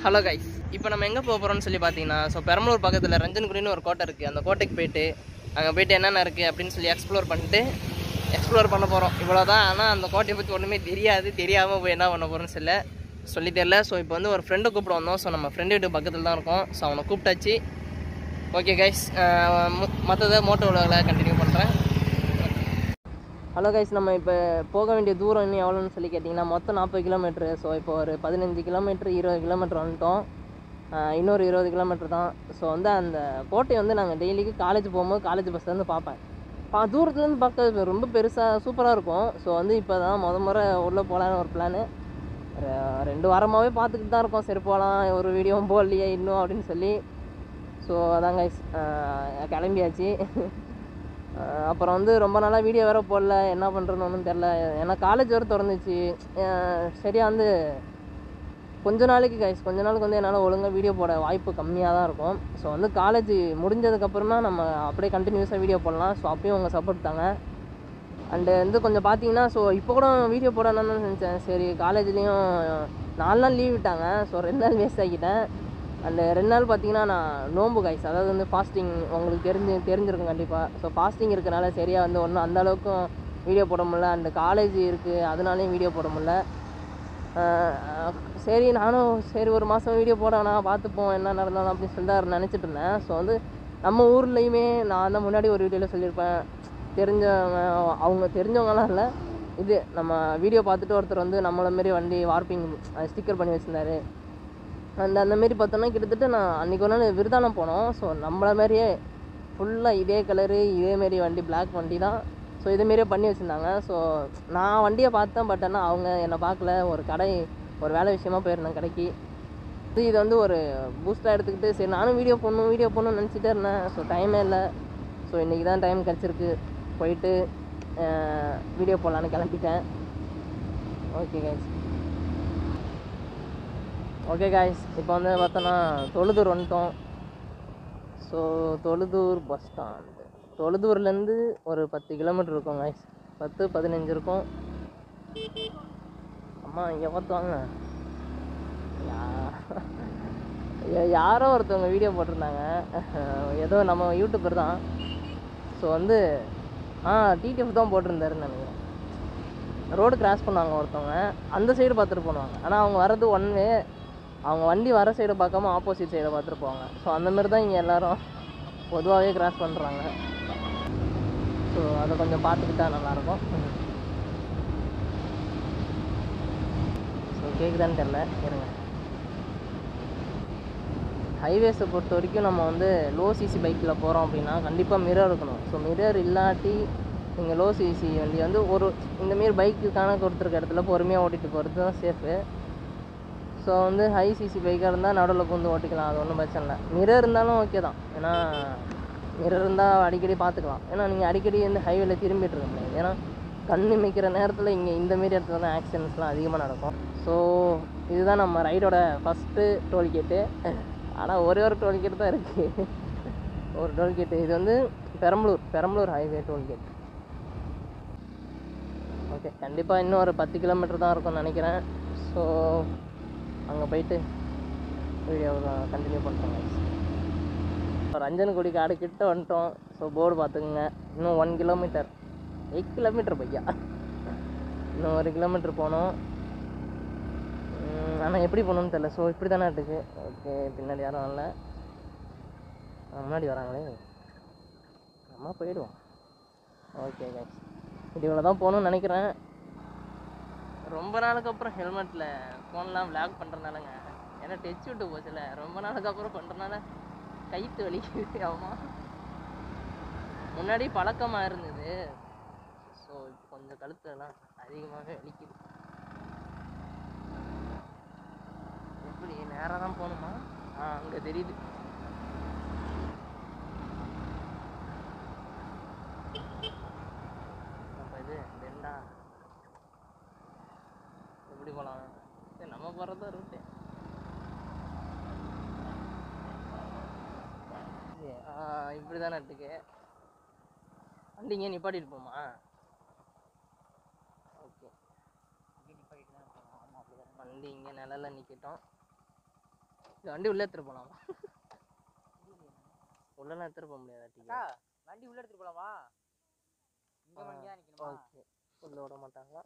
Hello guys இப்போ நம்ம எங்கே போக போகிறோம்னு சொல்லி பார்த்தீங்கன்னா ஸோ பெரம்பலூர் பக்கத்தில் ரஞ்சன்குடின்னு ஒரு கோட்டை இருக்குது அந்த கோட்டைக்கு போயிட்டு அங்கே போயிட்டு என்னென்ன இருக்குது அப்படின்னு சொல்லி எக்ஸ்ப்ளோர் பண்ணிட்டு எக்ஸ்ப்ளோர் பண்ண போகிறோம் இவ்வளோ தான் ஆனால் அந்த கோட்டையை பற்றி ஒன்றுமே தெரியாது தெரியாமல் போய் என்ன பண்ண போகிறோம்னு சொல்ல சொல்லி தெரில ஸோ இப்போ வந்து ஒரு ஃப்ரெண்டை கூப்பிட வந்தோம் ஸோ நம்ம ஃப்ரெண்டு வீட்டு பக்கத்தில் தான் இருக்கோம் ஸோ அவனை கூப்பிட்டாச்சு ஓகே கைஸ் மற்றதை மோட்டோ விலாகில் கண்டினியூ பண்ணுறேன் ஹலோ கைஸ் நம்ம இப்போ போக வேண்டிய தூரம் இன்னும் எவ்வளோன்னு சொல்லி கேட்டிங்கன்னா மொத்தம் நாற்பது கிலோமீட்ரு ஸோ இப்போ ஒரு பதினஞ்சு கிலோமீட்ரு இருபது கிலோமீட்டர் வந்துட்டோம் ஆஹ் இன்னொரு இருபது கிலோமீட்டர் தான் ஸோ வந்து அந்த கோட்டையை வந்து நாங்கள் டெய்லிக்கு காலேஜ் போகும்போது காலேஜ் பஸ்ஸில் வந்து பார்ப்பேன் பா தூரத்துலேருந்து பார்க்க ரொம்ப பெருசாக சூப்பராக இருக்கும் ஸோ வந்து இப்போ தான் முத முறை உள்ளே போகலான்னு ஒரு பிளானு ரெண்டு வாரமாகவே பார்த்துக்கிட்டு தான் இருக்கோம் சரி போகலாம் ஒரு வீடியோவும் போடலையே இன்னும் அப்படின்னு சொல்லி ஸோ அதான் கைஸ் கிளம்பியாச்சு அஹ் அப்புறம் வந்து ரொம்ப நாளாக வீடியோ வேறு போடல என்ன பண்ணுறேன்னு ஒன்றும் தெரில ஏன்னா காலேஜ் வேறு திறந்துச்சு அஹ் சரியா வந்து கொஞ்ச நாளைக்கு கைஸ் கொஞ்ச நாளுக்கு வந்து என்னால் ஒழுங்காக வீடியோ போட வாய்ப்பு கம்மியாக தான் இருக்கும் ஸோ வந்து காலேஜ் முடிஞ்சதுக்கப்புறமா நம்ம அப்படியே கண்டினியூஸாக வீடியோ போடலாம் ஸோ அப்பயும் உங்கள் சப்போர்ட் தாங்க அண்டு வந்து கொஞ்சம் பார்த்தீங்கன்னா ஸோ இப்போ கூட வீடியோ போடணும்னு நினச்சேன் சரி காலேஜ்லேயும் நாலு நாள் லீவ் விட்டாங்க ஸோ ரெண்டு நாள் வேஸ்ட் ஆக்கிட்டேன் அண்டு ரெண்டு நாள் பார்த்தீங்கன்னா நான் நோம்பு கைஸ் அதாவது வந்து ஃபாஸ்டிங் உங்களுக்கு தெரிஞ்சு தெரிஞ்சிருக்கும் கண்டிப்பாக ஸோ ஃபாஸ்டிங் இருக்கனால சரியாக வந்து ஒன்றும் அந்த அளவுக்கும் வீடியோ போட முடியல அண்டு காலேஜ் இருக்குது அதனாலையும் வீடியோ போட முடியல ஆஹ் சரி நானும் சரி ஒரு மாதம் வீடியோ போடணா பார்த்துப்போம் என்ன நடந்தாலும் அப்படின்னு சொல்லி தான் நினச்சிட்டு இருந்தேன் ஸோ வந்து நம்ம ஊர்லேயுமே நான் தான் முன்னாடி ஒரு வீடியோவில் சொல்லியிருப்பேன் தெரிஞ்சவங்க அவங்க தெரிஞ்சவங்கலாம் இல்லை இது நம்ம வீடியோ பார்த்துட்டு ஒருத்தர் வந்து நம்மளை மாரி வண்டி வார்ப்பிங் ஸ்டிக்கர் பண்ணி வச்சுருந்தாரு அந்த அந்த மாரி பார்த்தோன்னா கிட்டத்தட்ட நான் அன்றைக்கி ஒரு நாள் விருதானம் போனோம் ஸோ நம்மளை மாதிரியே ஃபுல்லாக இதே கலரு இதே மாரி வண்டி பிளாக் வண்டி தான் ஸோ இதேமாரியே பண்ணி வச்சுருந்தாங்க ஸோ நான் வண்டியை பார்த்தேன் பட் ஆனால் அவங்க என்னை பார்க்கல ஒரு கடை ஒரு வேலை விஷயமா போயிருந்தேன் கடைக்கு இது இது வந்து ஒரு பூஸ்டாக எடுத்துக்கிட்டு சரி நானும் வீடியோ போடணும் வீடியோ போடணும்னு நினச்சிட்டே இருந்தேன் ஸோ டைமே இல்லை ஸோ இன்றைக்கி தான் டைம் கிடச்சிருக்கு போயிட்டு வீடியோ போடலான்னு கிளம்பிட்டேன் ஓகே கைஸ் ஓகே காய்ஸ் இப்போ வந்து பார்த்தோன்னா தொழுதூர் வந்துட்டோம் ஸோ தொழுதூர் பஸ் ஸ்டாண்டு தொழுதூர்லேருந்து ஒரு பத்து கிலோமீட்டர் இருக்கும் காய்ஸ் பத்து பதினஞ்சு இருக்கும் அம்மா இங்கே பார்த்துவாங்க யா- யாரோ ஒருத்தவங்க வீடியோ போட்டிருந்தாங்க ஏதோ நம்ம யூடியூபர் தான் ஸோ வந்து ஆ டிடிஎஃப் தான் போட்டிருந்தாருன்னு நினைக்கிறேன் ரோடு கிராஸ் பண்ணுவாங்க ஒருத்தவங்க அந்த சைடு பார்த்துட்டு போனாங்க ஆனால் அவங்க வர்றது ஒன் வே அவங்க வண்டி வர சைடை பார்க்காம ஆப்போசிட் சைடை பார்த்துட்டு போவாங்க ஸோ அந்த மாதிரி தான் இங்கே எல்லாரும் பொதுவாகவே கிராஸ் பண்ணுறாங்க ஸோ அதை கொஞ்சம் பார்த்துக்கிட்டா நல்லாயிருக்கும் ஸோ கேட்குதான்னு தெரில இருங்க ஹைவேஸை பொறுத்த வரைக்கும் நம்ம வந்து லோ சிசி பைக்கில் போகிறோம் அப்படின்னா கண்டிப்பாக மிரர் இருக்கணும் ஸோ மிரர் இல்லாட்டி நீங்கள் லோ சிசி வண்டி வந்து ஒரு இந்தமாரி பைக்கு கணக்கு கொடுத்துருக்க இடத்துல பொறுமையாக ஓட்டிகிட்டு போகிறது தான் சேஃபு ஸோ வந்து ஹை சிசி பைக்காக இருந்தால் நடுவில் பூந்து ஓட்டிக்கலாம் அது ஒன்றும் பிரச்சனை இல்லை மிரர் இருந்தாலும் ஓகே தான் ஏன்னா மிரர் இருந்தால் அடிக்கடி பார்த்துக்கலாம் ஏன்னா நீங்கள் அடிக்கடி வந்து ஹைவேல திரும்பிட்டு இருக்க முடியாது ஏன்னா கண் இமைக்கிற நேரத்தில் இங்கே இந்தமாரி இடத்துல தான் ஆக்சிடென்ட்ஸ்லாம் அதிகமாக நடக்கும் ஸோ இதுதான் நம்ம ரைடோட ஃபஸ்ட்டு டோல்கேட்டு ஆனால் ஒரே ஒரு டோல்கேட் தான் இருக்குது ஒரு டோல்கேட்டு இது வந்து Perambalur Perambalur highway tollgate okay கண்டிப்பாக இன்னும் ஒரு பத்து கிலோமீட்டர் தான் இருக்கும்னு நினைக்கிறேன் ஸோ அங்கே போயிட்டு வீடியோ கண்டினியூ பண்ணுறோம் ரஞ்சன்குடி காடு கிட்ட வந்துட்டோம் ஸோ போர்டு பார்த்துக்குங்க இன்னும் ஒன் கிலோமீட்டர் எயிட் கிலோமீட்டர் பையா இன்னும் ஒரு கிலோமீட்டர் போகணும் ஆனால் எப்படி போகணும்னு தெரில ஸோ இப்படி தானே இருக்கு ஓகே பின்னாடி யாரும் வரல ஆ, முன்னாடி வராங்களே நம்ம போயிடுவோம் ஓகே கைஸ் இவ்வளோ தான் போகணும்னு நினைக்கிறேன் ரொம்ப நாளுக்கு அப்புறம் ஹெல்மெட்டில் ஃபோன்லாம் விளாக் பண்ணுறனாலங்க ஏன்னா டச் விட்டு போச்சுல ரொம்ப நாளுக்கு அப்புறம் பண்ணுறனால கைத்து வலிக்குது ஆமா முன்னாடி பழக்கமாக இருந்தது ஸோ இப்போ கொஞ்சம் கழுத்துலாம் அதிகமாகவே வலிக்குது எப்படி நேராக தான் போகணுமா ஆ அங்கே தெரியுது அப்போ இது பெண்டா எப்படி போகலாம் சரி நம்ம போகிறது தான் ரூட்டு இப்படி தானே இருக்கு வண்டி இங்கே நிப்பாட்டிட்டு போமா ஓகே வண்டி இங்கே நிழல்ல நிற்கட்டும் இந்த வண்டி உள்ளே எடுத்துகிட்டு போகலாமா உள்ளெல்லாம் எடுத்துகிட்டு போக முடியாதா டீ வண்டி உள்ள எடுத்துட்டு போலாமா இங்க வண்டி தான் நிக்கணுமா ஓகே உள்ளே விட மாட்டாங்களா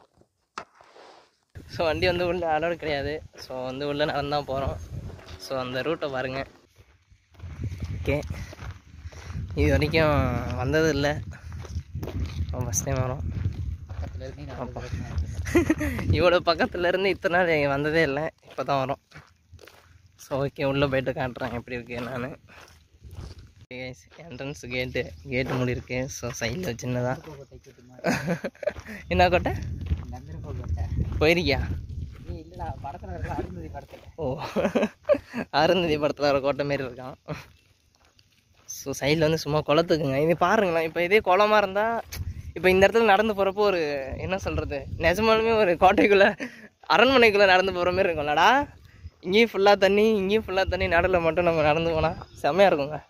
ஸோ வண்டி வந்து உள்ளே அலோடு கிடையாது ஸோ வந்து உள்ளே நடந்து தான் போகிறோம் ஸோ அந்த ரூட்டை பாருங்கள் ஓகே இது வரைக்கும் வந்தது இல்லை ஃபஸ்ட் டைம் வரோம் பக்கத்துல இருந்து நான் ஆமா. வந்து நடக்கிறேன். இவ்வளோ பக்கத்துல இருந்து இத்தனை நாள் இங்க வந்ததே இல்லை இப்போ தான் வரோம் ஸோ ஓகே உள்ளே போயிட்டு காட்டுறேன் எப்படி இருக்கு நான் என்ட்ரன்ஸ் கேட்டு கேட்டு மூடி இருக்கு ஸோ சைடில் சின்னதாக கோட்டை கேட்டு மாதிரி. என்ன கோட்டை நந்திரப்ப கோட்டை. போயிருக்கியா ஏய், இல்லடா, படத்துல இருக்கிற அருந்ததி படத்துல. ஓ அருந்ததி படத்தில் வர கோட்டை மாரி இருக்கான் ஸோ சைடில் வந்து சும்மா குளத்துக்குங்க இது பாருங்களேன் இப்போ இதே குளமா இருந்தால் இப்போ இந்த இடத்துல நடந்து போகிறப்போ ஒரு என்ன சொல்கிறது நிஜமாலுமே ஒரு கோட்டைக்குள்ளே அரண்மனைக்குள்ளே நடந்து போகிற மாதிரி இருக்கும்லடா இங்கேயும் ஃபுல்லாக தண்ணி இங்கேயும் ஃபுல்லாக தண்ணி நடுவில் மட்டும் நம்ம நடந்து போனால் செம்மையாக இருக்குங்க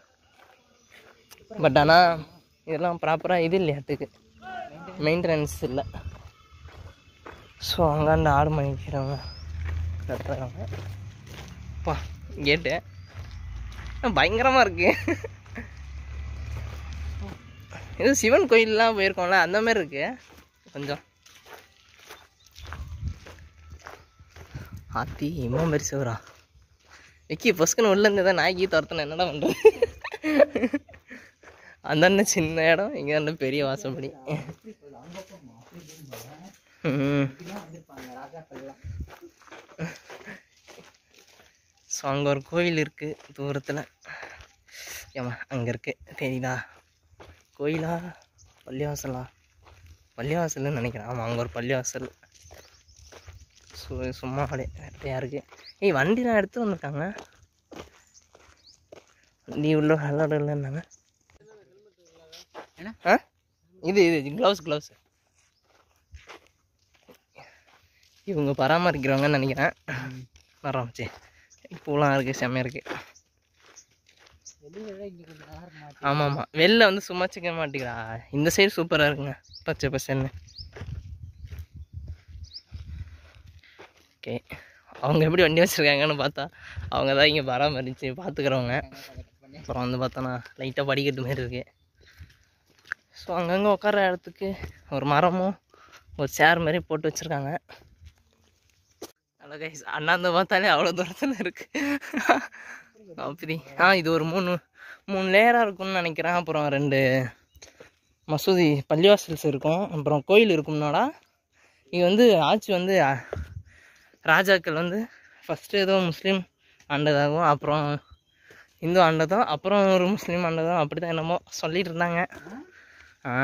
பட் ஆனால் இதெல்லாம் ப்ராப்பராக இது இல்லையாட்டுக்கு மெயின்டெனன்ஸ் இல்லை ஸோ அங்காண்ட ஆடு மணிக்கிறவங்க கட்டுறாங்க பா கேட்டு பயங்கரமாக இருக்கு இது சிவன் கோயிலெலாம் போயிருக்கோம்ல அந்த மாதிரி இருக்கு கொஞ்சம் ஆத்தி இம்மா மாதிரி சிவரா விக்கி பொஸ்குன்னு உள்ள இருந்து தான் நாய்க்கு துரத்துன என்னடா பண்ணுறது அந்த சின்ன இடம் இங்கே வந்து பெரிய வாசப்படி ம் வந்திருப்பாங்க, ராஜாக்கள்லாம். ஸோ அங்கே ஒரு கோயில் இருக்குது தூரத்தில் ஏமா அங்கே இருக்கு தெரியுதா கோயிலா பள்ளிவாசலா பள்ளிவாசல்னு நினைக்கிறேன் ஆமாம் அங்கே ஒரு பள்ளிவாசல் ஸோ சும்மா அப்படியே நிறையா இருக்குது ஏய் வண்டிலாம் எடுத்து வந்திருக்காங்க வண்டி உள்ள அலோடு இல்லைன்னாங்க என்ன? ஆ இது இது க்ளவுஸ் க்ளவுஸ் இவங்க பராமரிக்கிறவங்கன்னு நினைக்கிறேன் வரோம் சரி பூலாம் இருக்குது செம்மையாக இருக்குது வெளியில விட இங்க கொஞ்சம் நல்லா இருக்குமா? ஆமாம் ஆமாம் வெளில வந்து சும்மா சிக்க மாட்டேங்கிறா இந்த சைடு சூப்பராக இருக்குங்க பச்சை பசன்னு ஓகே அவங்க எப்படி வண்டி வச்சுருக்காங்கன்னு பார்த்தா அவங்க தான் இங்கே பராமரித்து பார்த்துக்கிறவங்க அப்புறம் வந்து பார்த்தோன்னா லைட்டாக படிக்கட்டு மாதிரி இருக்கு ஸோ அங்கங்கே உட்கார இடத்துக்கு ஒரு மரமும் ஒரு சேர் மாதிரி போட்டு வச்சுருக்காங்க ஹலோ கைஸ் அண்ணாந்து பார்த்தாலே அவ்வளோ தூரத்தில் இருக்கு அப்படி ஆ இது ஒரு மூணு மூணு லேயராக இருக்கும்னு நினைக்கிறேன் அப்புறம் ரெண்டு மசூதி பள்ளிவாசல்ஸ் இருக்கும் அப்புறம் கோயில் இருக்கும்னாடா இது வந்து ஆட்சி வந்து அ, ராஜாக்கள் வந்து ஃபஸ்ட்டு ஏதோ முஸ்லீம் ஆண்டதாகவும் அப்புறம் இந்து ஆண்டதும் அப்புறம் ஒரு முஸ்லீம் ஆண்டதும் அப்படி தான் என்னமோ சொல்லிட்டு இருந்தாங்க ஆ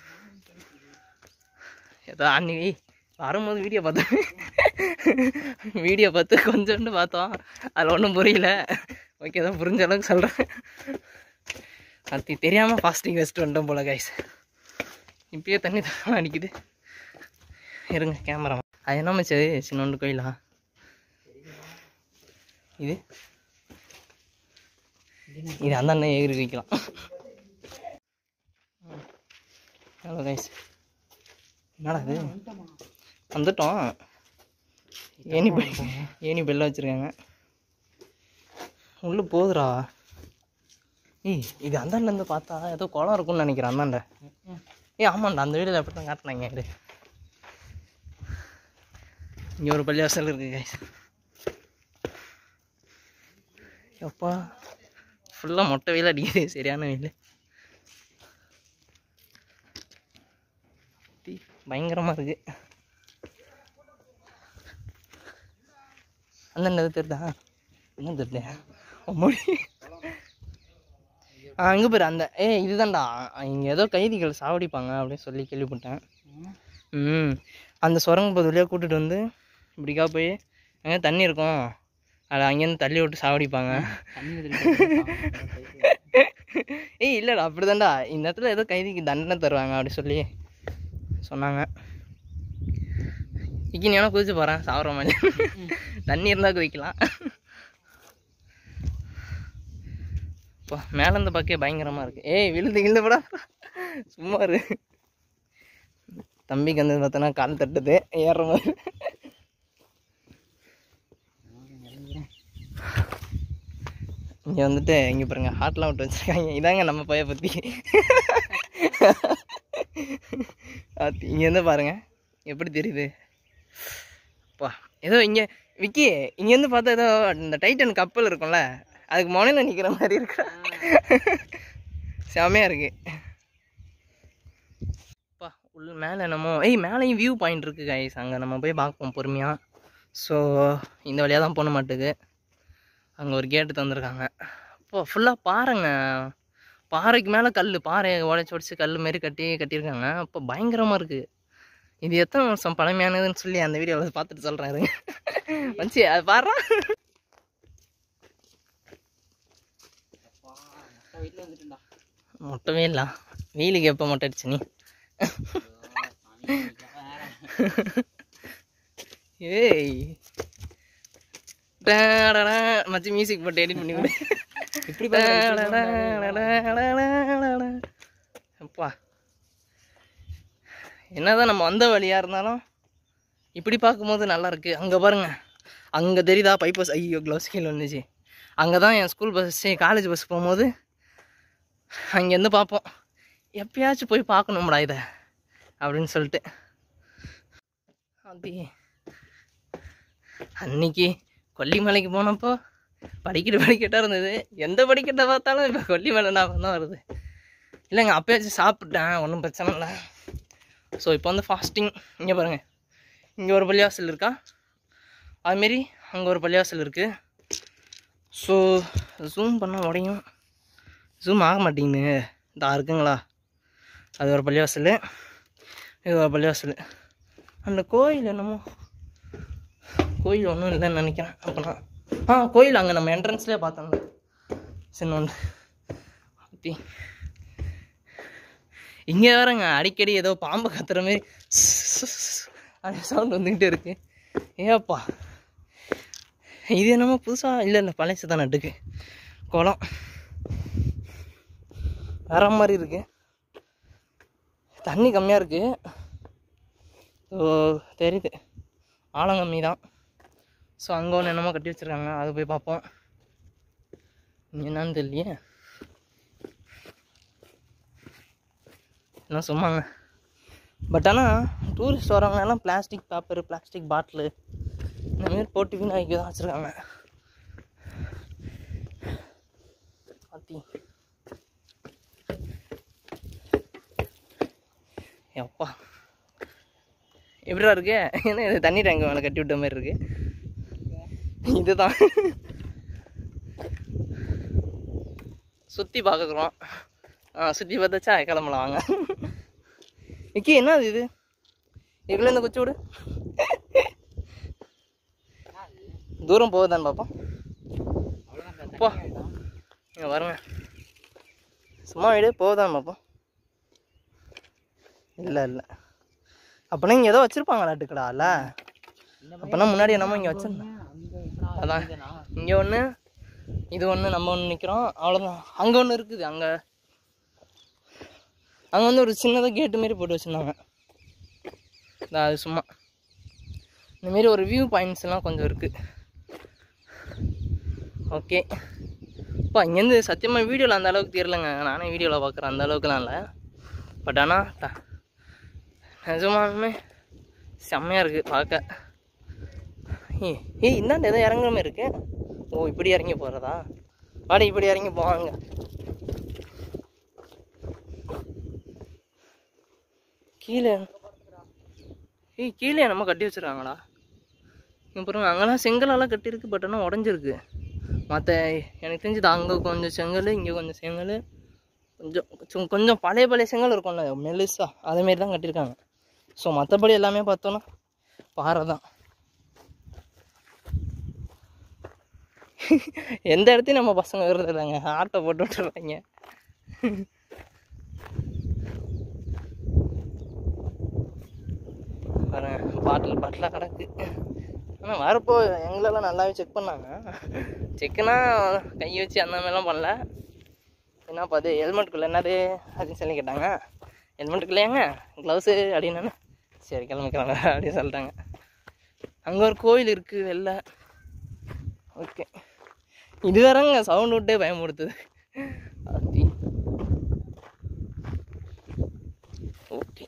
ஏதோ அன்னைக்கு வரும்போது வீடியோ பார்த்தேன் வீடியோ பார்த்து கொஞ்சோண்டு பார்த்தோம் அதில் ஒன்றும் புரியல ஓகே தான் புரிஞ்ச அளவுக்கு சொல்கிறேன் அது தெரியாமல் ஃபாஸ்டிங் வச்சுட்டு வந்துட்டோம் போல கைஸ் இப்பயே தண்ணி தான் அடிக்குது இருங்க கேமரா அது என்ன மச்சது சின்னோண்டு கோயிலா இது இது அந்த அண்ணன் ஏறி வைக்கலாம் ஹலோ கைஸ் என்னடா இது வந்துட்டோம் ஏனி பெல் ஏனி பெல்ல வச்சுருக்காங்க உள்ளே போகுதுடா ஏய் இது அந்தாண்ட பார்த்தா ஏதோ குளம் இருக்கும்னு நினைக்கிறேன் அந்தாண்ட ஏய் ஆமாண்டா அந்த வீடியோவில் அப்படி தான் காட்டினாங்க இது இங்கே ஒரு பள்ளிவாசல் இருக்கு guys. எப்பா ஃபுல்லாக மொட்டை வெயில் அடிக்குது சரியான வெயில் தீ பயங்கரமாக இருக்கு அந்தாண்ட எது தெரியுதா என்ன தெரியல மொழி ஆ அங்கே பேர் அந்த ஏ இதுதான்டா இங்கே ஏதோ கைதிகள் சாவடிப்பாங்க அப்படின்னு சொல்லி கேள்விப்பட்டேன் ம் அந்த சுரங்க பகுதி வழியாக கூட்டிகிட்டு வந்து இப்படிக்கா போய் அங்கே தண்ணி இருக்கும் அதை அங்கேருந்து தள்ளி விட்டு சாவடிப்பாங்க தண்ணி தெளிச்சு ஏய் இல்லைடா அப்படிதான்டா இந்த இடத்துல ஏதோ கைதிக்கு தண்டனை தருவாங்க அப்படி சொல்லி சொன்னாங்க இக்கி நீ வேணா குதிச்சு போகிறேன் சாப்பிட்ற மாதிரி தண்ணி இருந்தால் குதிக்கலாம் இப்போ மேலே இருந்து பார்க்க பயங்கரமாக இருக்கு ஏய் விழுந்து விழுந்து போடா சும்மா இரு தம்பிக்கு வந்து பார்த்தோன்னா கால் தட்டுது ஏறுற மாதிரி இங்கே வந்துட்டு இங்கே பாருங்க ஹார்ட்லாம் விட்டு வச்சுருக்காங்க இதாங்க நம்ம பைய பற்றி இங்கேருந்து பாருங்க எப்படி தெரியுது பா ஏதோ இங்கே விக்கி இங்கேருந்து பார்த்தா ஏதோ இந்த டைட்டன் கப்பல் இருக்கும்ல அதுக்கு முனையில் நிற்கிற மாதிரி இருக்கு செமையாக இருக்கு பா உள்ள மேலே என்னமோ ஏய் மேலேயும் வியூ பாயிண்ட் இருக்குது கைஸ் அங்கே நம்ம போய் பார்ப்போம் பொறுமையாக ஸோ இந்த வழியாக தான் போன மாட்டுது அங்கே ஒரு கேட்டு தந்திருக்காங்க இப்போ ஃபுல்லாக பாறைங்க பாறைக்கு மேலே கல் பாறையை உடச்சி உடச்சி கல் மாரி கட்டி கட்டியிருக்காங்க அப்போ பயங்கரமாக இருக்குது இது எத்தனை வருஷம் பழமையானதுன்னு சொல்லி அந்த வீடியோவில் பார்த்துட்டு சொல்கிறேன் இருங்க வந்துச்சு அது பாடுறா வீட்டில் வந்துட்டுண்டா மொட்டவே இல்லை வெயிலுக்கு எப்போ மொட்டை அடிச்சு நீ ஏய் டடடா, மச்சி மியூசிக் போட்டு எடிட் பண்ணி விடு இப்படி அப்பா என்னதான் நம்ம வந்த வழியாக இருந்தாலும் இப்படி பார்க்கும்போது நல்லா இருக்கு அங்கே பாருங்க அங்கே தெரியுதா பைப் பஸ் ஐயோ க்ளவுஸ் கீழே வந்துச்சு அங்கே தான் என் ஸ்கூல் பஸ் காலேஜ் பஸ் போகும்போது அங்கேருந்து பார்ப்போம் எப்பயாச்சும் போய் பார்க்கணும்டா இதை அப்படின்னு சொல்லிட்டு அப்படி அன்னைக்கு கொல்லிமலைக்கு போனப்போ படிக்கட்டு படிக்கட்டாக இருந்தது எந்த படிக்கட்டை பார்த்தாலும் இப்போ கொல்லிமலை ஞாபகம் தான் வருது இல்லைங்க அப்பயாச்சும் சாப்பிட்டேன் ஒன்றும் பிரச்சனை இல்லை ஸோ இப்போ வந்து ஃபாஸ்டிங் இங்கே பாருங்கள் இங்கே ஒரு பள்ளிவாசல் இருக்கா அதுமாரி அங்கே ஒரு பள்ளிவாசல் இருக்குது ஸோ ஜூம் பண்ணால் உடையும் ஜூம் ஆக மாட்டேங்குது இதா இருக்குங்களா அது ஒரு பள்ளிவாசல் இது ஒரு பள்ளிவாசல் அந்த கோயில் என்னமோ கோயில் ஒன்றும் இல்லைன்னு நினைக்கிறேன் அப்போனா ஆ கோயில் அங்கே நம்ம என்ட்ரன்ஸ்லேயே பார்த்தோம்ல சின்னொன்று அப்படி இங்கே வேறங்க அடிக்கடி ஏதோ பாம்பு கத்துற மாதிரி அந்த சவுண்ட் வந்துக்கிட்டே இருக்கு ஏப்பா இது என்னமோ புதுசாக இல்லை இல்லை பழசு தான் நட்டுக்கு குளம் வேற மாதிரி இருக்கு தண்ணி கம்மியாக இருக்கு ஸோ தெரியுது ஆழம் கம்மி தான் ஸோ அங்கே ஒன்று என்னமோ கட்டி வச்சுருக்காங்க அது போய் பார்ப்போம் இங்க என்னன்னு தெரியலையே என்ன சும்மாங்க பட் ஆனால் டூரிஸ்ட் வரவங்க எல்லாம் பிளாஸ்டிக் பேப்பர் பிளாஸ்டிக் பாட்டிலு இந்த மாதிரி போட்டு வீணாக்கி தான் வச்சுருக்காங்க பாத்தி எப்பா எப்படிடா இருக்கு என்ன இது தண்ணி டேங்க் மேலே கட்டி விட்ட மாதிரி இருக்கு இதுதான் சுற்றி பார்க்குறோம் ஆ சுற்றி பார்த்தாச்சா கிளம்பலாம் வாங்க விக்கி என்ன அது இது இதுக்குள்ள இந்த குச்சி விடு தூரம் போகுதான்னு பார்ப்போம் போ இங்கே வருங்க சும்மா விடு போகுதான்னு பார்ப்போம் இல்லை இல்லை அப்போனா இங்கே ஏதோ வச்சுருப்பாங்களாட்டுக்கடால அப்போனா முன்னாடி என்னமோ இங்கே வச்சிருந்தேன் அதான் இங்கே ஒன்று இது ஒன்று நம்ம ஒன்று நிற்கிறோம் அவ்வளோதான் அங்கே ஒன்று இருக்குது அங்கே அங்கே வந்து ஒரு சின்னதாக கேட்டு மாரி போட்டு வச்சுருந்தாங்க இந்தா அது சும்மா இந்தமாரி ஒரு வியூ பாயிண்ட்ஸ் எல்லாம் கொஞ்சம் இருக்குது ஓகே இப்போ இங்கேருந்து சத்தியமாக வீடியோவில் அந்த அளவுக்கு தெரியலங்க நானே வீடியோவில் பார்க்குறேன் அந்த அளவுக்குலாம் இல்லை பட் ஆனால் த நிஜமாலுமே செம்மையாக இருக்குது பார்க்க ஏய் ஏய் இந்தாண்ட ஏதோ இறங்குற மாதிரி இருக்கு ஓ இப்படி இறங்கி போகிறதா வாடி இப்படி இறங்கி போவாங்க கீழே ஏய் கீழே நம்ம கட்டி வச்சிருக்காங்களா இங்கே பாருங்க அங்கெல்லாம் செங்கலெல்லாம் கட்டியிருக்கு பட் ஆனால் உடஞ்சிருக்கு மற்ற எனக்கு தெரிஞ்சது அங்கே கொஞ்சம் செங்கல் இங்கே கொஞ்சம் செங்கல் கொஞ்சம் கொஞ்சம் கொஞ்சம் பழைய பழைய செங்கல் இருக்கும்ல மெலிசா அதேமாரி தான் கட்டியிருக்காங்க ஸோ மற்றபடி எல்லாமே பார்த்தோன்னா பாறை தான் எந்த இடத்தையும் நம்ம பசங்க விடுறது இல்லைங்க ஆட்டோ போட்டு விட்டுறாங்க பாருங்க பாட்டில் பாட்டிலாக கிடக்கு ஆனால் வரப்போ எங்களெல்லாம் நல்லாவே செக் பண்ணாங்க செக்குனா கை வச்சு அந்த மாதிரிலாம் பண்ணல என்னப்பா அது ஹெல்மெட்டுக்குள்ள என்னது அப்படின்னு சொல்லி கேட்டாங்க ஹெல்மெட்டுக்குள்ளேயாங்க க்ளவுஸு அப்படின்னு சரி கிளம்பிக்கிறாங்க அப்படின்னு சொல்லிட்டாங்க அங்கே ஒரு கோயில் இருக்குது வெளில ஓகே இது வேறங்க சவுண்ட் விட்டே பயமுறுத்துது அத்தி ஓகே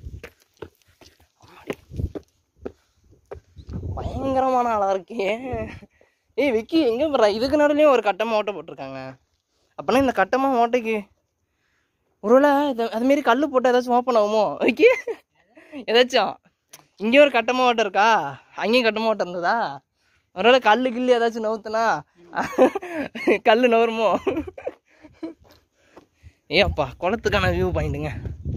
பயங்கரமான ஆளா இருக்கே ஏய் விக்கி எங்க போறா இதுக்கு நடுவுலயும் ஒரு கட்டமா ஓட்டை போட்டிருக்காங்க அப்பனா இந்த கட்டமா ஓட்டைக்கு ஒருவேளை இது அதுமாரி கல் போட்டு ஏதாச்சும் ஓப்பன் ஆகுமோ விக்கி ஏதாச்சும் இங்கே ஒரு கட்டமா ஓட்டை இருக்கா அங்கேயும் கட்டமா ஓட்டை இருந்ததா ஒருவேளை கல் கில்லு ஏதாச்சும் நவுத்துனா கல் நவருமோ ஏ அப்பா குளத்துக்கான வியூ பாயிண்ட்டுங்க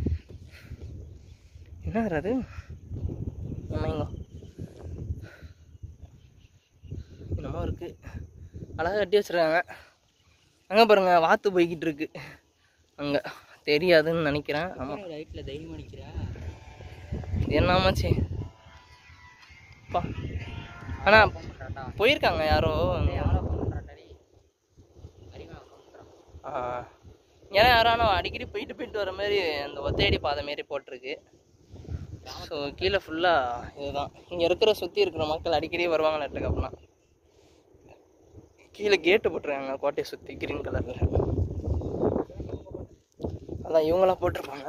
என்ன அது ஆமாங்க என்னமோ இருக்கு அழகா கட்டி வச்சிருக்காங்க அங்கே பாருங்க வாத்து போய்கிட்டு இருக்கு அங்கே தெரியாதுன்னு நினைக்கிறேன் ஆமாம் ரைட்டில் தைரியம் அடிக்கிறா என்னாமாச்சு அப்பா ஆனால் போயிருக்காங்க யாரோ ஆ. ஏன்னா யாரும் ஆனால் அடிக்கடி போயிட்டு போயிட்டு வர மாதிரி அந்த ஒத்தையடி பாதை மாரி போட்டிருக்கு ஸோ கீழே ஃபுல்லாக இதுதான் இங்கே இருக்கிற சுற்றி இருக்கிற மக்கள் அடிக்கடி வருவாங்களாட்டுக்கு அப்படின்னா கீழே கேட்டு போட்டிருக்காங்க கோட்டையை சுற்றி கிரீன் கலரில் அதான் இவங்களாம் போட்டிருப்பாங்க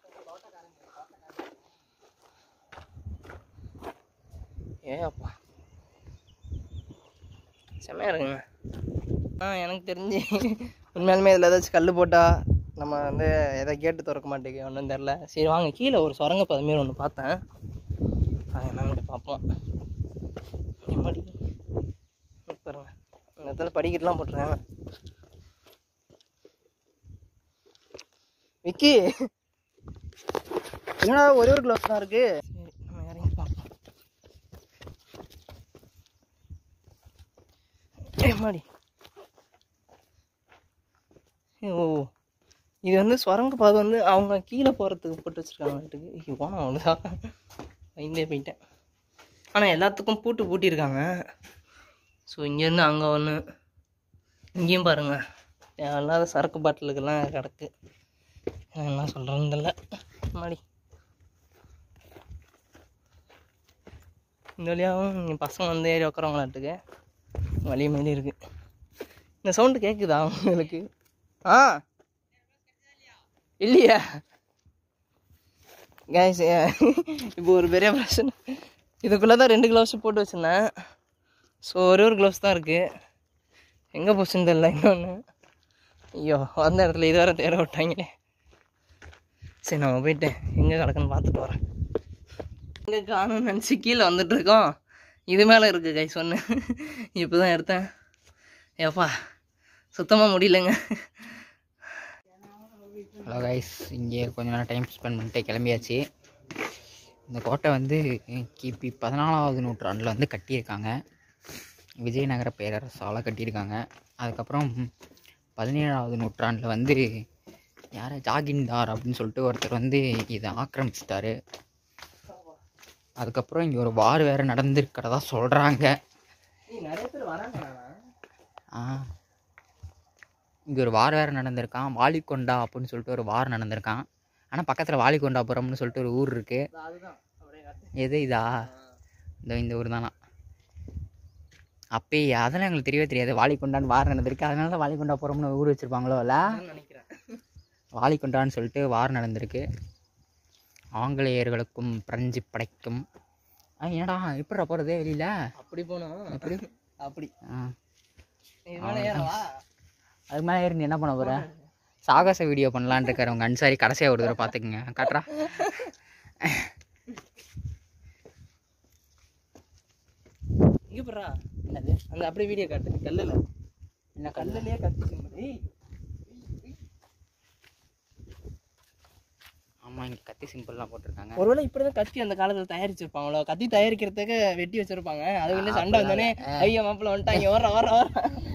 ஏ அப்பா செம்மையாக இருக்குங்க ஆ எனக்கு தெரிஞ்சு உண்மையாலுமே இதில் ஏதாச்சும் கல் போட்டால் நம்ம வந்து எதை கேட்டு திறக்க மாட்டேங்குது ஒன்றும் தெரில சரி வாங்க கீழே ஒரு சுரங்கப்பாதை மாரி ஒன்று பார்த்தேன் அது என்னன்னு பார்ப்போம் எப்படி பாருங்க இந்த இடத்துல படிக்கட்டுலாம் போட்டுருக்காங்க விக்கி என்னடா ஒரே ஒரு கிளாஸ் தான் இருக்கு சரி நம்ம இறங்கி பார்ப்போம் ஏமாடி ஓ இது வந்து சுரங்க பாதை வந்து அவங்க கீழே போகிறதுக்கு போட்டு வச்சுருக்காங்க போனோம் அவ்வளோதான் பயந்தே போயிட்டேன் ஆனால் எல்லாத்துக்கும் பூட்டு பூட்டியிருக்காங்க ஸோ இங்கேருந்து அங்கே ஒன்று இங்கேயும் பாருங்க தேவையில்லாத சரக்கு பாட்டிலுக்கெல்லாம் கிடக்கு என்ன சொல்கிறேன்னு தெரியல மாடி இந்த வழியாகவும் இங்கே பசங்க வந்து ஏறி உட்காரவங்களாட்டுக்கு வழி மாரி இருக்கு இந்த சவுண்டு கேட்குதா உங்களுக்கு ஆ இல்லையா கேஸ் இப்போ ஒரு பெரிய பிரச்சனை இதுக்குள்ளே தான் ரெண்டு க்ளவுஸ் போட்டு வச்சுருந்தேன் ஸோ ஒரே ஒரு க்ளவுஸ் தான் இருக்குது எங்கே போச்சுன்னு தெரியல இன்னொன்று ஐயோ வந்த இடத்துல இது வரை தேட விட்டாங்களே சரி நம்ம போயிட்டு எங்கே கிடக்குன்னு பார்த்துட்டு வரேன் எங்கே காணும்னு நினச்சி கீழே வந்துட்டு இருக்கோம் இது மேலே இருக்குது கை சொன்னு இப்போ தான் எடுத்தேன் ஏப்பா சுத்தமாக முடியலங்க ஹலோ கைஸ் இங்கே கொஞ்ச நேரம் டைம் ஸ்பெண்ட் பண்ணிட்டு கிளம்பியாச்சு இந்த கோட்டை வந்து கிபி பதினாலாவது நூற்றாண்டில் வந்து கட்டியிருக்காங்க விஜயநகர பேரரசால் கட்டியிருக்காங்க அதுக்கப்புறம் பதினேழாவது நூற்றாண்டில் வந்து யார் ஜாகின்தார் அப்படின்னு சொல்லிட்டு ஒருத்தர் வந்து இதை ஆக்கிரமிச்சிட்டாரு அதுக்கப்புறம் இங்கே ஒரு வார் வேறு நடந்திருக்கிறதா சொல்கிறாங்க நிறைய பேர் வராங்க ஆ இங்கே ஒரு வார் வேறு நடந்திருக்கான் வாலிக்கொண்டா அப்படின்னு சொல்லிட்டு ஒரு வார் நடந்திருக்கான் ஆனால் பக்கத்தில் வாலிக்கொண்டாபுரம்னு சொல்லிட்டு ஒரு ஊர் இருக்குது அதுதான் அப்படியே காட்டு. எது இதா இந்த இந்த ஊர் தானா அப்பயே அதெல்லாம் எங்களுக்கு தெரியவே தெரியாது வாலிக்கொண்டான்னு வார் நடந்திருக்கு அதனால தான் வாலிக்கொண்டாபுரம்னு ஊர் வச்சுருப்பாங்களோ இல்லை அதான் நினைக்கிறேன் வாலிக்கொண்டான்னு சொல்லிட்டு வார் நடந்திருக்கு ஆங்கிலேயர்களுக்கும் பிரெஞ்சு படைக்கும் ஆ என்னடா எப்படிடா போகிறது வெளியில் அப்படி போனோம் எப்படி அப்படி ஆ இது மேலே ஏறவா அதுக்கு மேலே ஏறி நீ என்ன பண்ண போகிற சாகச வீடியோ பண்ணலான்னு இருக்காரு உங்கள் அன்சாரி கடைசியாக ஒரு தடவை பார்த்துக்குங்க காட்டுறா இங்கே போடுறா என்னது அந்த அப்படியே வீடியோ காட்டு கல்லில் என்ன கல் கல்லுலயே கத்தி சிம்பிள் ஏய் ஆமாம் இங்கே கத்தி சிம்பிள்லாம் போட்டிருக்காங்க ஒருவேளை இப்படிதான் கத்தி அந்த காலத்துல தயாரிச்சிருப்பாங்களோ கத்தி தயாரிக்கிறதுக்கு வெட்டி வச்சிருப்பாங்க அதுக்குள்ள சண்டை வந்தானே ஐயோ மாப்பிள்ள வந்துட்டாங்க ஓர ஓர ஓர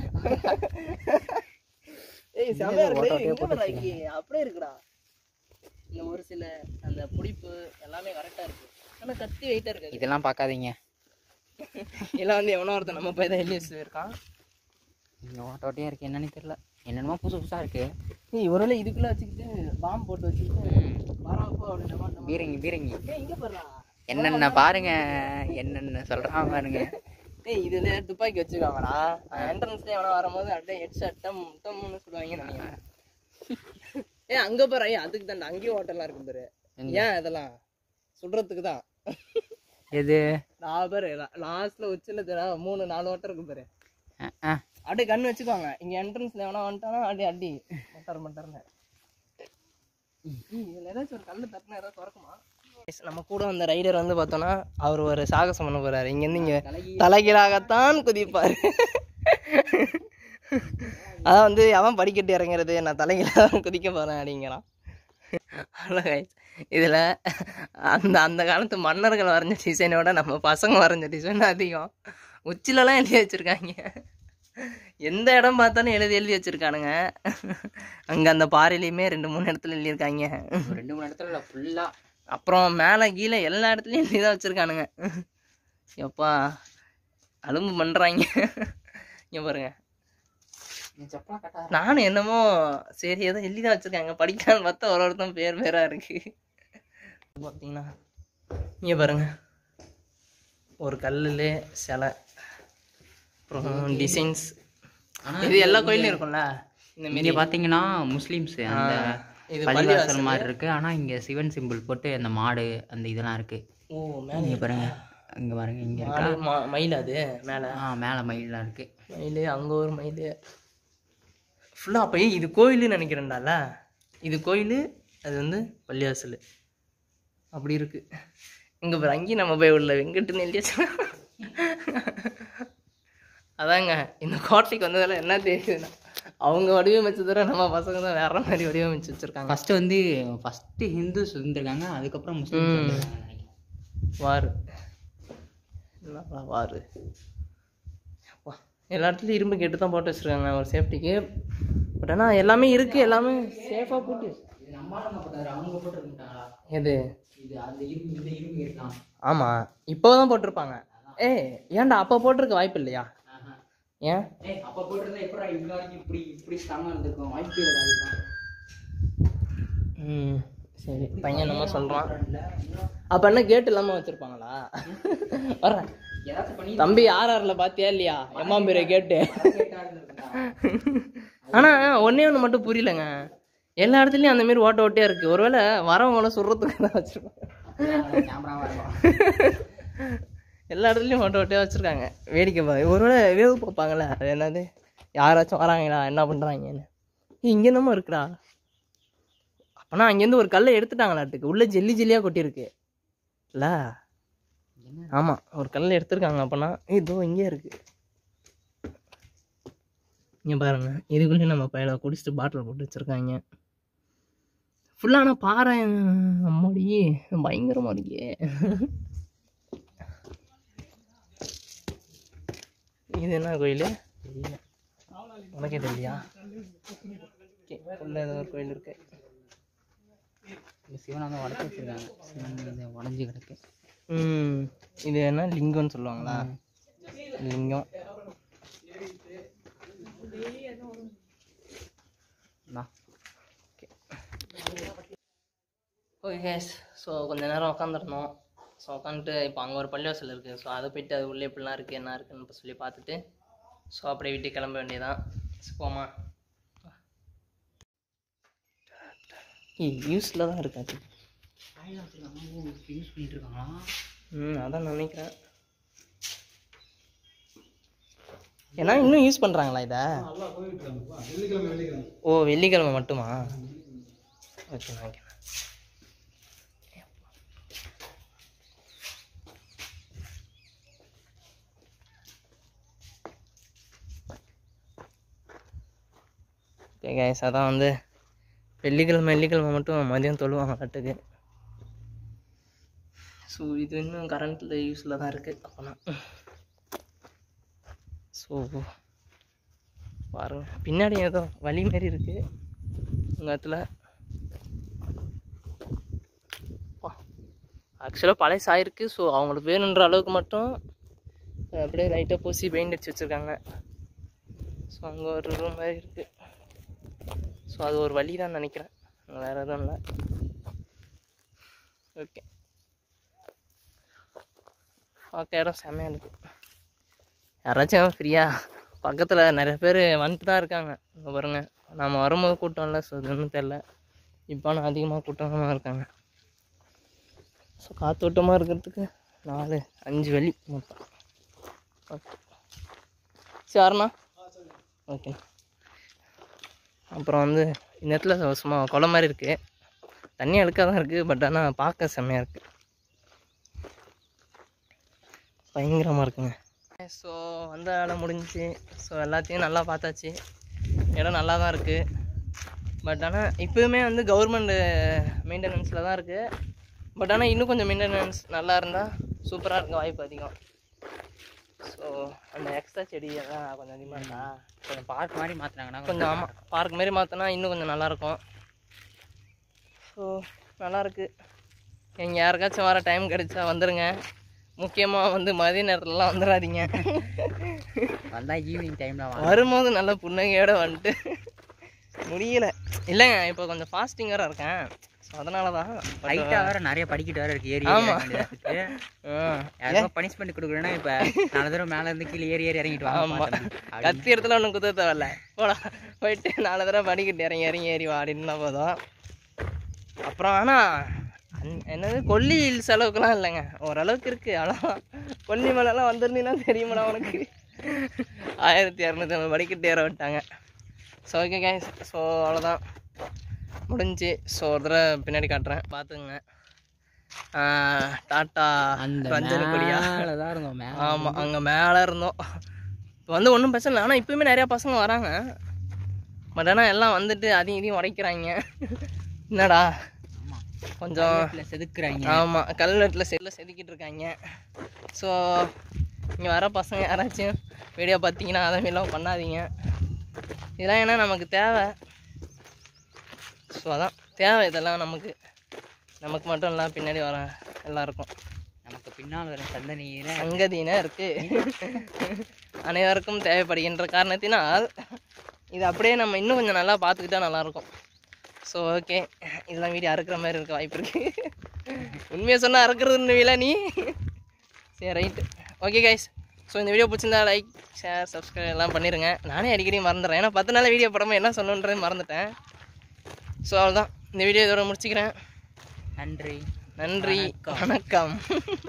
ஏய் செமையா இருக்கு ஓட்ட டேய், ஓட்டையா எங்க போடுறா இங்க? அப்படியே இருக்குடா இந்த ஒரு சில அந்த புடிப்பு எல்லாமே கரெக்டா இருக்கு ஆனா கத்தி வெயிட்டா இருக்கு இதெல்லாம் பார்க்காதீங்க எல்லாம் வந்து எவனோ ஒருத்தன் நம்ம போய் தான் எழுதி வச்சு போயிருக்கான் இங்கே ஓட்ட ஓட்டையாக இருக்குது என்னன்னு தெரியல என்னென்னமோ புதுசு புதுசாக இருக்குது ஏய் ஒருவேளை இதுக்குள்ள வச்சுக்கிட்டு பாம்பு போட்டு வச்சுக்கிட்டு வரான் போ அப்படின்னு நம்ம- பீரங்கி பீரங்கி ஏய் இங்க போடுறா என்னென்ன பாருங்க என்னென்ன சொல்கிறான் பாருங்க ஏய் இதுல துப்பாக்கி வச்சிருக்காங்கடா என்ட்ரன்ஸ்ல எவனா வரும்போது அப்படியே ஹெட் ஷாட் டம் டம்னு சுடுவாங்க நினைக்கிறேன் ஏ அங்க பாரு ஐயா அதுக்கு தான் அங்கேயும் ஹோட்டல்லாம் இருக்கு பாரு ஏன் இதெல்லாம் சுடுறதுக்கு தான் எது நான் பாரு லாஸ்ட்ல உச்சில தெரா மூணு நாலு ஓட்டம் இருக்கு பாரு அஹ், அஹ். அப்படியே கண்ணு வச்சுக்குவாங்க இங்க என்ட்ரன்ஸ்ல எவனா வந்துட்டானா அப்படியே அடி மட்டார் மட்டார்னு இதுல ஏதாச்சும் ஒரு கல்லு தட்டினா ஏதாவது திறக்குமா Yes, நம்ம கூட வந்த ரைடர் வந்து பார்த்தோன்னா அவர் ஒரு சாகசம் பண்ண போறாரு இங்கேருந்து இங்கே தலைகீழாகத்தான் குதிப்பார் அதான் வந்து அவன் படிக்கட்டு இறங்குறது நான் தலைகீழாக தான் குதிக்க போகிறேன் அப்படிங்கிறான் அவ்வளோ இதில் அந்த அந்த காலத்து மன்னர்கள் வரைஞ்ச டிசைனோட நம்ம பசங்க வரைஞ்ச டிசைன் அதிகம் உச்சிலலாம் எழுதி வச்சுருக்காங்க எந்த இடம் பார்த்தாலும் எழுதி எழுதி வச்சுருக்கானுங்க அங்கே அந்த பாறையிலையுமே ரெண்டு மூணு இடத்துல எழுதியிருக்காங்க ஒரு ரெண்டு மூணு இடத்துல ஃபுல்லாக அப்புறம் மேலே கீழே எல்லா இடத்துலையும் எழுதி தான் வச்சுருக்கானுங்க எப்பா அலும்பு பண்ணுறாங்க இங்கே பாருங்க செப்பலா கட்டா நானும் என்னமோ சரி ஏதோ எழுதி தான் வச்சுருக்காங்க படிக்கலான்னு பார்த்தா ஒரு ஒருத்தன் பேர் பேராக இருக்கு பார்த்தீங்கன்னா இங்கே பாருங்க ஒரு கல்லில் சிலை அப்புறம் டிசைன்ஸ் இது எல்லா கோயிலும் இருக்கும்ல இந்த இங்க பாத்தீங்கன்னா முஸ்லிம்ஸ் அந்த இது பள்ளிவாசல் மாதிரி இருக்கு ஆனா இங்க சிவன் சிம்பிள் போட்டு அந்த மாடு அந்த இதெல்லாம் இருக்கு ஓ மேலே இங்க பாருங்க இங்க பாருங்க இங்க இருக்கா மாடு, மா- மயில் அது மேலே ஆ மேல மயிலாம் இருக்கு மயில் அங்கே ஒரு மயில் ஃபுல்லாக அப்போ இது கோயிலுன்னு நினைக்கிறேன்டால இது கோயில் அது வந்து பள்ளிவாசல் அப்படி இருக்கு இங்கே பாரு அங்கேயும் நம்ம போய் உள்ள வெங்கட்டுன்னு எழுதியாச்சு அதாங்க இந்த கோட்டைக்கு வந்ததில் என்ன தெரியுதுன்னா அவங்க வடிவமைச்சு தவிர நம்ம பசங்க தான் வேற மாதிரி வடிவமைச்சு வச்சுருக்காங்க ஃபர்ஸ்ட் வந்து ஃபர்ஸ்ட் ஹிந்துஸ் இருந்திருக்காங்க அதுக்கப்புறம் முஸ்லிம்ஸ் வந்திருக்காங்க நினைக்கிறேன். வாரு என்னப்பா வாரு அப்பா, எல்லா இடத்துலையும் இரும்பு கேட்டு தான் போட்டு வச்சிருக்காங்க ஒரு சேஃப்டிக்கு பட் ஆனால் எல்லாமே இருக்கு எல்லாமே சேஃபாக போட்டு இது நம்ம ஆளுங்க போட்டது அவங்க போட்டுருக்காங்களா எது இது அந்த இரும்பு இந்த இரும்பு இருக்கலாம் ஆமாம் இப்போ தான் போட்டிருப்பாங்க ஏய் ஏன்டா அப்போ போட்டிருக்க வாய்ப்பு இல்லையா ஏன் ஏய் அப்ப போட்டிருந்தா எப்படா இவ்வளோ வரைக்கும் இப்படி இப்படி ஸ்ட்ராங்கா இருந்திருக்கும் வாய்ப்பு இல்லை அதுதான் ம் சரி பையன் நம்ம சொல்கிறான் அப்போ என்ன கேட் இல்லாமல் வச்சுருப்பாங்களா வர்றேன் ஏதாச்சும் பண்ணி தம்பி யார் யாரில் பார்த்தியா இல்லையா எம்மாம்பீரை கேட்டு கேட்டா இருந்திருக்குதா? ஆனா ஒண்ணே ஒண்ணு மட்டும் புரியலங்க எல்லா இடத்துலயும் அந்த மாதிரி ஓட்ட ஓட்டையா இருக்கு ஒருவேளை வரவங்கள சொல்றதுக்கு தான் வச்சிருப்பாங்க அப்படியே கேமராவா இருக்கும் எல்லா இடத்துலயும் ஓட்ட ஓட்டையா வச்சிருக்காங்க வேடிக்கை பாரு ஒருவேளை வேவு பார்ப்பாங்கல்ல அது என்னது யாராச்சும் வராங்களா என்ன பண்றாங்கன்னு ஏய், இங்க என்னமோ இருக்குடா அப்பனா அங்கேருந்து ஒரு கல்லை எடுத்துட்டாங்களாட்டுக்கு உள்ள ஜெல்லி ஜெல்லியா கொட்டியிருக்கு இல்ல ஆமா ஒரு கல்லை எடுத்திருக்காங்க அப்பனா ஏய், இதோ இங்கே இருக்கு இங்க பாருங்க இதுக்குள்ளேயும் நம்ம பையில குடிச்சிட்டு பாட்டில் போட்டு வச்சிருக்காங்க ஃபுல்லாக ஆனால் பாறை அம்மாடி பயங்கரமா இருக்கே இது என்ன கோயில் உனக்கே தெரியலையா Okay, உள்ள ஏதோ ஒரு கோயில் இருக்கு இந்த சிவனை வந்து உடச்சி வச்சிருக்காங்க சிவன் இது உடஞ்சி கிடக்கு ம் இது என்ன லிங்கம்னு சொல்லுவாங்களா லிங்கம் இந்தா. ஓகே கேஸ் ஸோ கொஞ்ச நேரம் உட்காந்துருந்தோம் ஸோ உட்காந்துட்டு இப்போ அங்கே ஒரு பள்ளிவாசல் இருக்குது ஸோ அதை போயிட்டு அது உள்ளே எப்படிலாம் இருக்குது என்ன இருக்குன்னு இப்ப சொல்லி பார்த்துட்டு ஸோ அப்படியே வீட்டுக்கு கிளம்ப வேண்டியதான் போமா யூஸில் தான் இருக்காது காயில வச்சிருக்காங்க ஓ, இப்படி யூஸ் பண்ணிட்டு இருக்காங்களா ம் அதான் நினைக்கிறேன் ஏன்னா இன்னும் யூஸ் பண்ணுறாங்களா இதை ஓ வெள்ளிக்கிழமை மட்டுமா ஓகே ஓகே ஓகே கைஸ் அதான் வந்து வெள்ளிக்கிழமை வெள்ளிக்கிழமை மட்டும் மதியம் தொழுவாங்க கட்டுக்கு ஸோ இது இன்னும் கரண்ட்டில் யூஸில் தான் இருக்குது அப்போனா ஸோ பாருங்க பின்னாடி ஏதோ வழி மாரி இருக்குது உங்கள் இடத்துல ஆக்சுவலாக பழைய ஆயிருக்கு ஸோ அவங்களுக்கு வேணுன்ற அளவுக்கு மட்டும் அப்படியே லைட்டாக பூசி பெயிண்ட் அடிச்சு வச்சுருக்காங்க ஸோ அங்கே ஒரு ரூம் மாதிரி இருக்குது ஸோ அது ஒரு வழி தான் நினைக்கிறேன் வேறு எதுவும் இல்லை ஓகே பார்க்க இடம் செம்மையாக இருக்கு யாராச்சும் ஃப்ரீயாக பக்கத்தில் நிறைய பேர் வந்துட்டு தான் இருக்காங்க இங்க பாருங்க நம்ம வரும்போது கூட்டம் இல்லை ஸோ இது ஒன்றும் தெரில இப்போ ஆனால் அதிகமாக கூட்டமாக இருக்காங்க ஸோ காத்தோட்டமாக இருக்கிறதுக்கு நாலு அஞ்சு வழி மொத்தம் ஓகே சரிண்ணா ஓகே அப்புறம் வந்து இந்த இடத்துல சும்மா குளம் மாதிரி இருக்குது தண்ணி அழுக்காக தான் இருக்குது பட் ஆனால் பார்க்க செம்மையாக இருக்குது பயங்கரமாக இருக்குங்க ஸோ வந்த வேலை முடிஞ்சுச்சு ஸோ எல்லாத்தையும் நல்லா பார்த்தாச்சு இடம் நல்லா தான் இருக்குது பட் ஆனால் இப்போயுமே வந்து கவர்மெண்ட் மெயின்டெனன்ஸில் தான் இருக்குது பட் ஆனால் இன்னும் கொஞ்சம் மெயின்டெனன்ஸ் நல்லா இருந்தால் சூப்பராக இருக்க வாய்ப்பு அதிகம் ஸோ அந்த எக்ஸ்ட்ரா செடி எல்லாம் கொஞ்சம் அதிகமாக இருக்கா கொஞ்சம் பார்க் மாதிரி மாற்றினாங்கன்னா கொஞ்சம் ஆமாம் பார்க் மாரி மாற்றினா இன்னும் கொஞ்சம் நல்லாயிருக்கும் ஸோ நல்லாயிருக்கு எங்கள் யாருக்காச்சும் வர டைம் கிடைச்சா வந்துடுங்க முக்கியமாக வந்து மதிய நேரத்துலலாம் வந்துடாதீங்க வந்தால் ஈவினிங் டைமில் வாங்க வரும்போது நல்ல புன்னகையோட வந்துட்டு முடியல இல்லைங்க இப்போ கொஞ்சம் ஃபாஸ்டிங் வேறு இருக்கேன் ஸோ அதனால தான் லைட்டாக வேறு நிறைய படிக்கிட்டு வேறு இருக்குது ஏறி ஆமா. ஏறி யாருக்கும் பனிஷ்மெண்ட் கொடுக்குறேன்னா இப்போ நாலு தடவை மேலே இருந்து கீழே ஏறி ஏறி இறங்கிட்டு வாங்க ஆமாம் பார்த்தேன். அப்படின்னு. கத்தி இடத்துல ஒன்றும் குத்த தேவையில்ல போடா போயிட்டு நாலு தடவை படிக்கிட்டு இறங்கி இறங்கி ஏறி வா அப்படின்னா போதும் அப்புறம் ஆனால் என்னது கொல்லி செலவுக்குலாம் இல்லைங்க ஓரளவுக்கு இருக்குது ஆனால் கொல்லி மலைலாம் வந்துருந்தீங்கன்னா தெரியுமாடா உனக்கு ஆயிரத்தி இரநூத்தி படிக்கிட்டு ஏற விட்டாங்க ஸோ ஓகே கேஸ் ஸோ அவ்வளோதான் முடிஞ்சு ஸோ ஒரு தடவை பின்னாடி காட்டுறேன் பார்த்துங்க டாட்டா அந்த ரஞ்சனி கொடியா மேலே தான் இருந்தோம் மேலே ஆமாம் அங்கே மேலே இருந்தோம் இப்போ வந்து ஒன்றும் பிரச்சனை இல்லை ஆனால் இப்போயுமே நிறையா பசங்க வராங்க பட் ஆனால் எல்லாம் வந்துட்டு அதையும் இதையும் உடைக்கிறாங்க என்னடா ஆமாம் கொஞ்சம் வீட்டில் செதுக்குறாங்க ஆமாம் கல்வெட்டில் செல்லில் செதுக்கிட்டு இருக்காங்க ஸோ இங்கே வர பசங்க யாராச்சும் வீடியோ பார்த்தீங்கன்னா அதை மாதிரிலாம் பண்ணாதீங்க இதெல்லாம் ஏன்னா நமக்கு தேவை ஸோ அதான் தேவை இதெல்லாம் நமக்கு நமக்கு மட்டும் இல்லை பின்னாடி வர எல்லாருக்கும் நமக்கு பின்னால் வர சந்தனியில் சங்கதினா இருக்கு அனைவருக்கும் தேவைப்படுகின்ற காரணத்தினால் இது அப்படியே நம்ம இன்னும் கொஞ்சம் நல்லா பார்த்துக்கிட்டா நல்லாயிருக்கும் ஸோ ஓகே இதெல்லாம் வீடியோ அறுக்கிற மாதிரி இருக்க வாய்ப்பு இருக்கு உண்மையை சொன்னால் அறுக்கிறது வீல நீ சரி ரைட்டு ஓகே கைஸ் ஸோ இந்த வீடியோ பிடிச்சிருந்தா லைக் ஷேர் சப்ஸ்கிரைப் எல்லாம் பண்ணிடுங்க நானே அடிக்கடி மறந்துடுறேன் ஏன்னா பத்து நாள் வீடியோ போடாமல் என்ன சொல்லணுன்றது மறந்துட்டேன் ஸோ அவ்வளோதான் இந்த வீடியோ இதோட முடிச்சுக்கிறேன் நன்றி நன்றி வணக்கம்